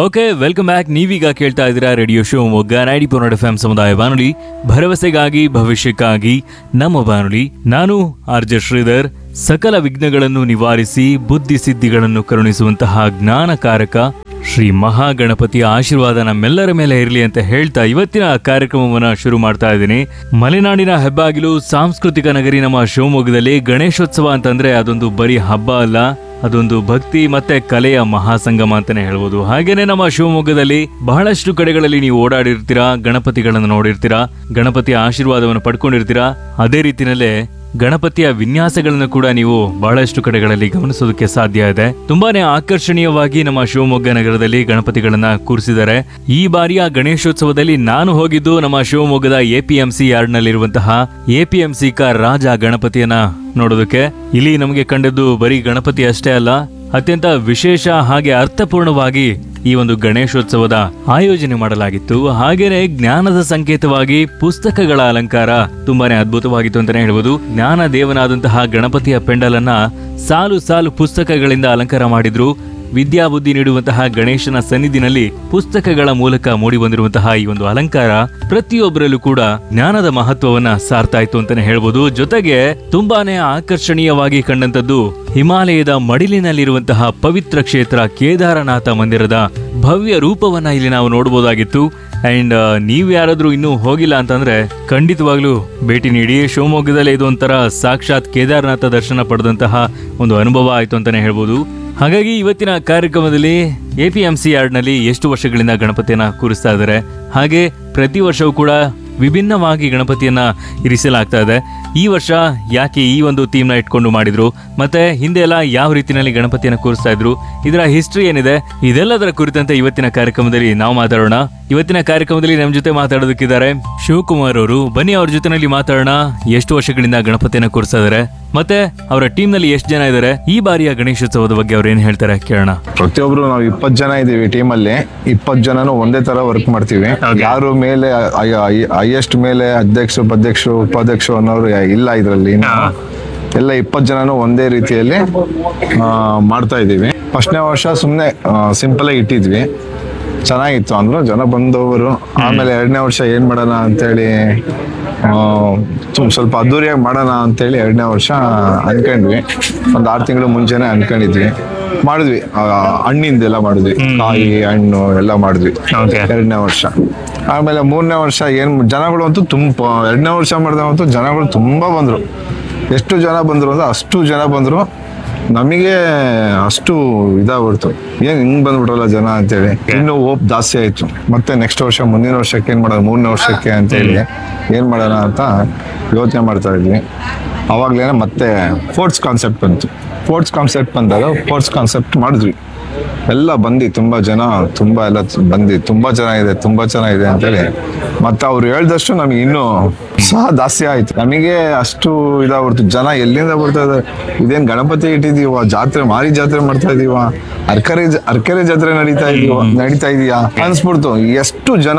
okay welcome back ನೀವೀಗ ಕೇಳ್ತಾ ಇದ್ದೀರಾ radio Shivamogga ninety point eight F ಸಮುದಾಯ ಬಾನುಲಿ ಭರವಸೆಗಾಗಿ ಭವಿಷ್ಯಕ್ಕಾಗಿ ನಮ್ಮ ಬಾನುಲಿ ನಾನು ಆರ್ ಜೆ ಶ್ರೀಧರ್ ಸಕಲ ವಿಘ್ನಗಳನ್ನು ನಿವಾರಿಸಿ ಬುದ್ಧಿ ಸಿದ್ಧಿಗಳನ್ನು ಕರುಣಿಸುವಂತಹ ಜ್ಞಾನಕಾರಕ ಶ್ರೀ ಮಹಾಗಣಪತಿಯ ಆಶೀರ್ವಾದ ನಮ್ಮೆಲ್ಲರ ಮೇಲೆ ಇರಲಿ ಅಂತ ಹೇಳ್ತಾ ಇವತ್ತಿನ ಕಾರ್ಯಕ್ರಮವನ್ನ ಶುರು ಮಾಡ್ತಾ ಇದ್ದೀನಿ ಮಲೆನಾಡಿನ ಹೆಬ್ಬಾಗಿಲು ಸಾಂಸ್ಕೃತಿಕ ನಗರಿ ನಮ್ಮ ಶಿವಮೊಗ್ಗದಲ್ಲಿ ಗಣೇಶೋತ್ಸವ ಅಂತಂದ್ರೆ ಅದೊಂದು ಬರೀ ಹಬ್ಬ ಅಲ್ಲ ಅದೊಂದು ಭಕ್ತಿ ಮತ್ತೆ ಕಲೆಯ ಮಹಾಸಂಗಮ ಅಂತಾನೆ ಹೇಳ್ಬೋದು ಹಾಗೇನೆ ನಮ್ಮ ಶಿವಮೊಗ್ಗದಲ್ಲಿ ಬಹಳಷ್ಟು ಕಡೆಗಳಲ್ಲಿ ನೀವು ಓಡಾಡಿರ್ತೀರಾ ಗಣಪತಿಗಳನ್ನು ನೋಡಿರ್ತೀರಾ ಗಣಪತಿಯ ಆಶೀರ್ವಾದವನ್ನು ಪಡ್ಕೊಂಡಿರ್ತೀರಾ ಅದೇ ರೀತಿನಲ್ಲೇ ಗಣಪತಿಯ ವಿನ್ಯಾಸಗಳನ್ನು ಕೂಡ ನೀವು ಬಹಳಷ್ಟು ಕಡೆಗಳಲ್ಲಿ ಗಮನಿಸೋದಕ್ಕೆ ಸಾಧ್ಯ ಇದೆ ತುಂಬಾನೇ ಆಕರ್ಷಣೀಯವಾಗಿ ನಮ್ಮ ಶಿವಮೊಗ್ಗ ನಗರದಲ್ಲಿ ಗಣಪತಿಗಳನ್ನ ಕೂರಿಸಿದ್ದಾರೆ ಈ ಬಾರಿಯ ಗಣೇಶೋತ್ಸವದಲ್ಲಿ ನಾನು ಹೋಗಿದ್ದು ನಮ್ಮ ಶಿವಮೊಗ್ಗದ ಎಪಿಎಂಸಿ ಯಾರ್ಡ್ ನಲ್ಲಿರುವಂತಹ ಎಪಿಎಂಸಿ ಕ ರಾಜ ಗಣಪತಿಯನ್ನ ನೋಡೋದಕ್ಕೆ ಇಲ್ಲಿ ನಮಗೆ ಕಂಡದ್ದು ಬರೀ ಗಣಪತಿ ಅಷ್ಟೇ ಅಲ್ಲ ಅತ್ಯಂತ ವಿಶೇಷ ಹಾಗೆ ಅರ್ಥಪೂರ್ಣವಾಗಿ ಈ ಒಂದು ಗಣೇಶೋತ್ಸವದ ಆಯೋಜನೆ ಮಾಡಲಾಗಿತ್ತು ಹಾಗೇನೆ ಜ್ಞಾನದ ಸಂಕೇತವಾಗಿ ಪುಸ್ತಕಗಳ ಅಲಂಕಾರ ತುಂಬಾನೇ ಅದ್ಭುತವಾಗಿತ್ತು ಅಂತಾನೆ ಹೇಳ್ಬೋದು ಜ್ಞಾನ ದೇವನಾದಂತಹ ಗಣಪತಿಯ ಪೆಂಡಲನ್ನ ಸಾಲು ಸಾಲು ಪುಸ್ತಕಗಳಿಂದ ಅಲಂಕಾರ ಮಾಡಿದ್ರು ವಿದ್ಯಾಬುದ್ಧಿ ನೀಡುವಂತಹ ಗಣೇಶನ ಸನ್ನಿಧಿನಲ್ಲಿ ಪುಸ್ತಕಗಳ ಮೂಲಕ ಮೂಡಿ ಬಂದಿರುವಂತಹ ಈ ಒಂದು ಅಲಂಕಾರ ಪ್ರತಿಯೊಬ್ಬರಲ್ಲೂ ಕೂಡ ಜ್ಞಾನದ ಮಹತ್ವವನ್ನ ಸಾರ್ತಾ ಇತ್ತು ಅಂತಾನೆ ಹೇಳ್ಬೋದು ಜೊತೆಗೆ ತುಂಬಾನೇ ಆಕರ್ಷಣೀಯವಾಗಿ ಕಂಡಂತದ್ದು ಹಿಮಾಲಯದ ಮಡಿಲಿನಲ್ಲಿರುವಂತಹ ಪವಿತ್ರ ಕ್ಷೇತ್ರ ಕೇದಾರನಾಥ ಮಂದಿರದ ಭವ್ಯ ರೂಪವನ್ನ ಇಲ್ಲಿ ನಾವು ನೋಡಬಹುದಾಗಿತ್ತು ಅಂಡ್ ನೀವು ಯಾರಾದ್ರೂ ಇನ್ನೂ ಹೋಗಿಲ್ಲ ಅಂತಂದ್ರೆ ಖಂಡಿತವಾಗ್ಲೂ ಭೇಟಿ ನೀಡಿ ಶಿವಮೊಗ್ಗದಲ್ಲಿ ಇದು ಒಂಥರ ಸಾಕ್ಷಾತ್ ಕೇದಾರನಾಥ ದರ್ಶನ ಪಡೆದಂತಹ ಒಂದು ಅನುಭವ ಆಯ್ತು ಅಂತಾನೆ ಹೇಳ್ಬೋದು ಹಾಗಾಗಿ ಇವತ್ತಿನ ಕಾರ್ಯಕ್ರಮದಲ್ಲಿ ಎ ಪಿ ಎಂ ಸಿ ಯಾರ್ಡ್ನಲ್ಲಿ ಎಷ್ಟು ವರ್ಷಗಳಿಂದ ಗಣಪತಿಯನ್ನ ಕೂರಿಸ್ತಾ ಇದ್ದಾರೆ ಹಾಗೆ ಪ್ರತಿ ವರ್ಷವೂ ಕೂಡ ವಿಭಿನ್ನವಾಗಿ ಗಣಪತಿಯನ್ನ ಇರಿಸಲಾಗ್ತಾ ಇದೆ ಈ ವರ್ಷ ಯಾಕೆ ಈ ಒಂದು ಥೀಮ್ನ ಇಟ್ಕೊಂಡು ಮಾಡಿದ್ರು ಮತ್ತೆ ಹಿಂದೆ ಎಲ್ಲ ಯಾವ ರೀತಿಯಲ್ಲಿ ಗಣಪತಿಯನ್ನ ಕೂರಿಸ್ತಾ ಇದ್ರು ಇದರ ಹಿಸ್ಟ್ರಿ ಏನಿದೆ ಇದೆಲ್ಲದರ ಕುರಿತಂತೆ ಇವತ್ತಿನ ಕಾರ್ಯಕ್ರಮದಲ್ಲಿ ನಾವು ಮಾತಾಡೋಣ ಇವತ್ತಿನ ಕಾರ್ಯಕ್ರಮದಲ್ಲಿ ನಮ್ಮ ಜೊತೆ ಮಾತಾಡೋದಕ್ಕಿದ್ದಾರೆ ಶಿವಕುಮಾರ್ ಅವರು ಬನ್ನಿ ಅವ್ರ ಜೊತೆನಲ್ಲಿ ಮಾತಾಡೋಣ ಎಷ್ಟು ವರ್ಷಗಳಿಂದ ಗಣಪತಿಯನ್ನ ಕೂರಿಸ್ತಾ ಇದ್ದಾರೆ ಮತ್ತೆ ಅವರ ಟೀಮ್ ನಲ್ಲಿ ಎಷ್ಟು ಜನ ಇದ್ದಾರೆ ಈ ಬಾರಿಯ ಗಣೇಶೋತ್ಸವದ ಬಗ್ಗೆ ಅವ್ರು ಏನ್ ಹೇಳ್ತಾರೆ ಕೇಳೋಣ ಪ್ರತಿಯೊಬ್ರು ನಾವು ಇಪ್ಪತ್ತು ಜನ ಇದೀವಿ ಟೀಮಲ್ಲಿ ಇಪ್ಪತ್ತು ಜನನು ಒಂದೇ ತರ ವರ್ಕ್ ಮಾಡ್ತೀವಿ ಯಾರು ಮೇಲೆ ಹೈಯೆಸ್ಟ್ ಮೇಲೆ ಅಧ್ಯಕ್ಷರು ಉಪಾಧ್ಯಕ್ಷರು ಉಪಾಧ್ಯಕ್ಷರು ಅನ್ನೋರು ಯಾ- ಇಲ್ಲ ಇದರಲ್ಲಿ ಎಲ್ಲ ಇಪ್ಪತ್ತು ಜನನು ಒಂದೇ ರೀತಿಯಲ್ಲಿ ಆ, ಮಾಡ್ತಾ ಇದ್ದೀವಿ ಫಸ್ಟ್ನೇ ವರ್ಷ ಸುಮ್ಮನೆ ಸಿಂಪಲ್ ಆಗಿ ಇಟ್ಟಿದ್ವಿ ಚೆನ್ನಾಗಿತ್ತು ಅಂದ್ರು ಜನ ಬಂದವರು ಆಮೇಲೆ ಎರಡನೇ ವರ್ಷ ಏನ್ ಮಾಡೋಣ ಅಂತೇಳಿ ಆ, ತುಂಬ ಸ್ವಲ್ಪ ಅದ್ದೂರಿಯಾಗಿ ಮಾಡೋಣ ಅಂತೇಳಿ ಎರಡನೇ ವರ್ಷ ಅನ್ಕೊಂಡ್ವಿ ಒಂದು ಆರು ತಿಂಗಳು ಮುಂಚೆನೆ ಅನ್ಕೊಂಡಿದ್ವಿ ಮಾಡಿದ್ವಿ ಆ, ಹಣ್ಣಿಂದೆಲ್ಲ ಮಾಡಿದ್ವಿ ಕಾಯಿ ಹಣ್ಣು ಎಲ್ಲ ಮಾಡಿದ್ವಿ ಎರಡನೇ ವರ್ಷ ಆಮೇಲೆ ಮೂರನೇ ವರ್ಷ ಏನ್ ಜನಗಳು ಅಂತೂ ತುಂಬ ಎರಡನೇ ವರ್ಷ ಮಾಡಿದವಂತೂ ಜನಗಳು ತುಂಬಾ ಬಂದ್ರು ಎಷ್ಟು ಜನ ಬಂದ್ರು ಅಂದ್ರೆ ಅಷ್ಟು ಜನ ಬಂದ್ರು ನಮಗೆ ಅಷ್ಟು ಇದಾಗ್ಬಿಡ್ತು ಏನ್ ಹಿಂಗ್ ಬಂದ್ಬಿಟ್ರಲ್ಲ ಜನ ಅಂತೇಳಿ ಇನ್ನು ಹೋಪ್ ಜಾಸ್ತಿ ಆಯ್ತು ಮತ್ತೆ ನೆಕ್ಸ್ಟ್ ವರ್ಷ ಮುಂದಿನ ವರ್ಷಕ್ಕೆ ಏನ್ ಮಾಡೋದು ಮೂರನೇ ವರ್ಷಕ್ಕೆ ಅಂತೇಳಿ ಏನ್ ಮಾಡೋಣ ಅಂತ ಯೋಚನೆ ಮಾಡ್ತಾ ಇದ್ವಿ ಅವಾಗ್ಲೇನೆ ಮತ್ತೆ ಫೋರ್ಟ್ಸ್ ಕಾನ್ಸೆಪ್ಟ್ ಬಂತು ಫೋರ್ಟ್ಸ್ ಕಾನ್ಸೆಪ್ಟ್ ಬಂದಾಗ ಫೋರ್ಟ್ಸ್ ಕಾನ್ಸೆಪ್ಟ್ ಮಾಡಿದ್ವಿ ಎಲ್ಲ ಬಂದು ತುಂಬಾ ಜನ ತುಂಬಾ ಎಲ್ಲ ಬಂದು ತುಂಬಾ ಚೆನ್ನಾಗಿದೆ ತುಂಬಾ ಚೆನ್ನಾಗಿದೆ ಅಂತೇಳಿ ಮತ್ತೆ ಅವ್ರು ಹೇಳ್ದಷ್ಟು ನಮಗೆ ಇನ್ನೂ ಸಹ ಜಾಸ್ತಿ ಆಯ್ತು ನಮಗೆ ಅಷ್ಟು ಇದಾಗ್ಬಿಡ್ತು ಜನ ಎಲ್ಲಿಂದ ಬರ್ತಾ ಇದಾರೆ ಇದೇನ್ ಗಣಪತಿ ಇಟ್ಟಿದೀವ ಜಾತ್ರೆ ಮಾರಿ ಜಾತ್ರೆ ಮಾಡ್ತಾ ಇದೀವ ಅರ್ಕರೆ ಜ- ಅರ್ಕರೆ ಜಾತ್ರೆ ನಡೀತಾ ಇದೀವ ನಡೀತಾ ಇದೀಯಾ ಅನ್ಸ್ಬಿಡ್ತು ಎಷ್ಟು ಜನ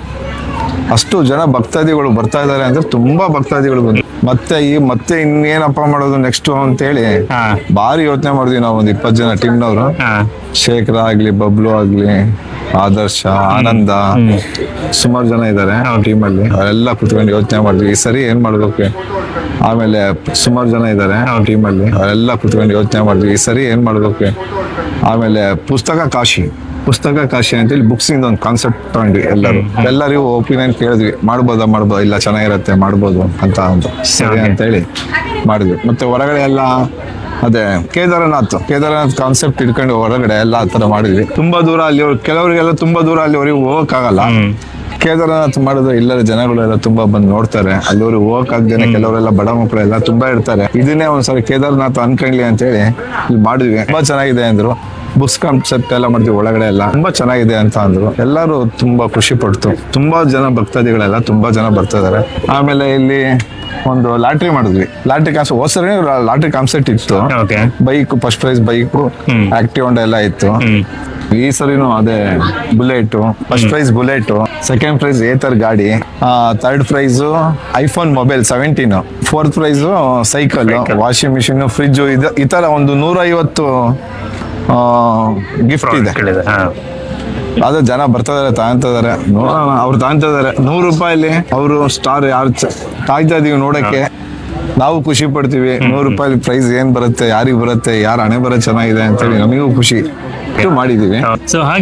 ಅಷ್ಟು ಜನ ಭಕ್ತಾದಿಗಳು ಬರ್ತಾ ಇದಾರೆ ಅಂದ್ರೆ ತುಂಬಾ ಭಕ್ತಾದಿಗಳು ಬಂದು ಮತ್ತೆ ಈ ಮತ್ತೆ ಇನ್ನೇನಪ್ಪ ಮಾಡೋದು ನೆಕ್ಸ್ಟ್ ಅಂತೇಳಿ ಭಾರಿ ಯೋಚನೆ ಮಾಡಿದ್ವಿ ನಾವು ಒಂದು ಇಪ್ಪತ್ತು ಜನ ಟೀಮ್ನವರು ಶೇಖರ ಆಗ್ಲಿ ಬಬ್ಲು ಆಗ್ಲಿ ಆದರ್ಶ ಆನಂದ ಸುಮಾರು ಜನ ಇದ್ದಾರೆ ಟೀಮಲ್ಲಿ ಅವರೆಲ್ಲ ಕುತ್ಕೊಂಡು ಯೋಚನೆ ಮಾಡಿದ್ವಿ ಈ ಸರಿ ಏನ್ ಮಾಡ್ಬೇಕು ಆಮೇಲೆ ಸುಮಾರು ಜನ ಇದ್ದಾರೆ ಟೀಮಲ್ಲಿ ಅವರೆಲ್ಲ ಕುತ್ಕೊಂಡು ಯೋಚನೆ ಮಾಡಿದ್ವಿ ಈ ಸರಿ ಏನ್ ಮಾಡ್ಬೇಕು ಆಮೇಲೆ ಪುಸ್ತಕ ಕಾಶಿ ಪುಸ್ತಕ ಕಾಶಿ ಅಂತೇಳಿ ಬುಕ್ಸ್ ಇಂದ ಒಂದು ಕಾನ್ಸೆಪ್ಟ್ ತಗೊಂಡ್ವಿ ಎಲ್ಲರೂ ಎಲ್ಲರಿಗೂ ಒಪಿನಿಯನ್ ಕೇಳಿದ್ವಿ ಮಾಡ್ಬೋದಾ ಮಾಡ್ಬೋದಾ ಇಲ್ಲ ಚೆನ್ನಾಗಿರತ್ತೆ ಮಾಡ್ಬೋದು ಅಂತ ಒಂದು ಸರಿ ಅಂತೇಳಿ ಮಾಡಿದ್ವಿ ಮತ್ತೆ ಹೊರಗಡೆ ಎಲ್ಲ ಅದೇ ಕೇದಾರನಾಥ್ ಕೇದಾರನಾಥ್ ಕಾನ್ಸೆಪ್ಟ್ ಇಟ್ಕೊಂಡು ಹೊರಗಡೆ ಎಲ್ಲ ಆ ತರ ಮಾಡಿದ್ವಿ ತುಂಬಾ ದೂರ ಅಲ್ಲಿ ಕೆಲವರಿಗೆಲ್ಲ ತುಂಬಾ ದೂರ ಅಲ್ಲಿವರೆಗೆ ಹೋಗಕ್ಕಾಗಲ್ಲ ಕೇದಾರನಾಥ್ ಮಾಡಿದ್ರೆ ಇಲ್ಲದ ಜನಗಳೆಲ್ಲ ತುಂಬಾ ಬಂದು ನೋಡ್ತಾರೆ ಅಲ್ಲಿವ್ರಿಗೆ ಹೋಗಕ್ಕಾಗ್ದೇನೆ ಕೆಲವರೆಲ್ಲ ಬಡ ಮಕ್ಕಳೆಲ್ಲ ತುಂಬಾ ಇರ್ತಾರೆ ಇದನ್ನೇ ಒಂದ್ಸರಿ ಕೇದಾರನಾಥ್ ಅನ್ಕೊಂಡ್ಲಿ ಅಂತೇಳಿ ಇಲ್ಲಿ ಮಾಡಿದ್ವಿ ತುಂಬಾ ಚೆನ್ನಾಗಿದೆ ಅಂದ್ರು ಬುಕ್ಸ್ ಕಾನ್ಸೆಪ್ಟ್ ಎಲ್ಲ ಮಾಡ್ತೀವಿ ಒಳಗಡೆ ಎಲ್ಲ ತುಂಬಾ ಚೆನ್ನಾಗಿದೆ ಅಂತ ಅಂದ್ರು ಎಲ್ಲರೂ ತುಂಬಾ ಖುಷಿ ಪಡ್ತು ತುಂಬಾ ಜನ ಭಕ್ತಾದಿಗಳೆಲ್ಲ ತುಂಬಾ ಜನ ಬರ್ತಾ ಇದಾರೆ ಆಮೇಲೆ ಇಲ್ಲಿ ಒಂದು ಲಾಟ್ರಿ ಮಾಡಿದ್ವಿ ಲಾಟ್ರಿ ಕಾನ್ಸೆಪ್ಟ್ ಹೋಸರಿ ಲಾಟ್ರಿ ಕಾನ್ಸೆಪ್ಟ್ ಇತ್ತು okay bike first prize bike active Honda ಎಲ್ಲ ಇತ್ತು ಈ ಸರಿನು ಅದೇ bullet first prize bullet second prize Ather ಗಾಡಿ third prize iPhone mobile seventeen fourth prize cycle washing machine fridge ಇದು ಈ ತರ ಒಂದು ನೂರ ಐವತ್ತು ಗಿಫ್ಟ್ ಇದೆ ಅದೇ ಜನ ಬರ್ತಾ ಇದಾರೆ ತಾಂತ ಇದಾರೆ ನೋಡೋಣ ಅವ್ರು ತಾಂತ ಇದಾರೆ ನೂರು ರೂಪಾಯಿಲಿ ಅವರು ಸ್ಟಾರ್ ಯಾರು ತಾಯ್ತಾ ಇದೀವಿ ನೋಡಕ್ಕೆ ನಾವು ಖುಷಿ ಪಡ್ತೀವಿ ನೂರು ರೂಪಾಯಿ ಪ್ರೈಸ್ ಏನ್ ಬರುತ್ತೆ ಯಾರಿಗ್ ಬರುತ್ತೆ ಯಾರ ಹಣೆ ಬರೋ ಚೆನ್ನಾಗಿದೆ ಅಂತೇಳಿ ನಮಗೂ ಖುಷಿ ಇಷ್ಟು ಮಾಡಿದೀವಿ ಸೊ ಹಾಗೆ